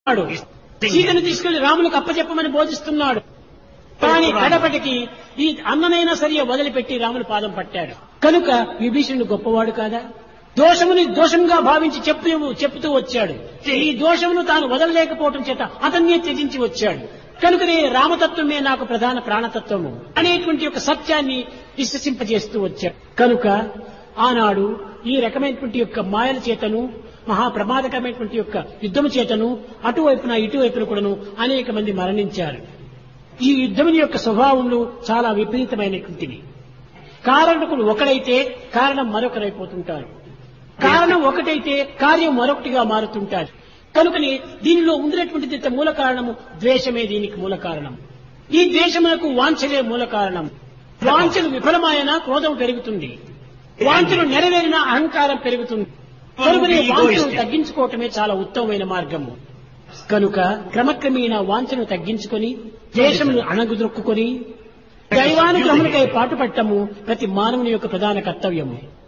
అన్నాడు సీతను తీసుకెళ్లి రాములకు అప్పచెప్పమని బోధిస్తున్నాడు కానీ కడపటికి ఈ అన్ననైనా సరే వదిలిపెట్టి రాముని పాదం పట్టాడు కనుక విభీషణుడు గొప్పవాడు కాదా దోషముని దోషంగా భావించి చెప్పు చెప్తూ వచ్చాడు ఈ దోషమును తాను వదలలేకపోవటం చేత అతన్నే త్యజించి వచ్చాడు కనుకనే రామతత్వమే నాకు ప్రధాన ప్రాణతత్వము అనేటువంటి ఒక సత్యాన్ని విశ్వసింపజేస్తూ వచ్చాడు కనుక ఆనాడు ఈ రకమైనటువంటి యొక్క మాయల చేతను మహాప్రమాదకరమైనటువంటి యొక్క యుద్ధము చేతను అటువైపున ఇటువైపున కూడాను అనేక మంది మరణించారు ఈ యుద్ధముని యొక్క స్వభావములు చాలా విపరీతమైనటువంటివి కారణకులు ఒకడైతే కారణం మరొకరైపోతుంటారు కారణం ఒకటైతే కార్యం మరొకటిగా మారుతుంటారు కనుకని దీనిలో ఉండినటువంటి మూల కారణము ద్వేషమే దీనికి మూల కారణం ఈ ద్వేషములకు వాంఛలే మూల కారణం వాంఛలు విఫలమైన క్రోధం పెరుగుతుంది వాంఛలు నెరవేరిన అహంకారం పెరుగుతుంది కనుకనే వాంఛను తగ్గించుకోవటమే చాలా ఉత్తమమైన మార్గము కనుక క్రమక్రమేణా వాంఛను తగ్గించుకొని ద్వేషమును అణగుదొక్కుకొని దైవానుగ్రహములకై పాటుపట్టము ప్రతి మానవుని యొక్క ప్రధాన కర్తవ్యము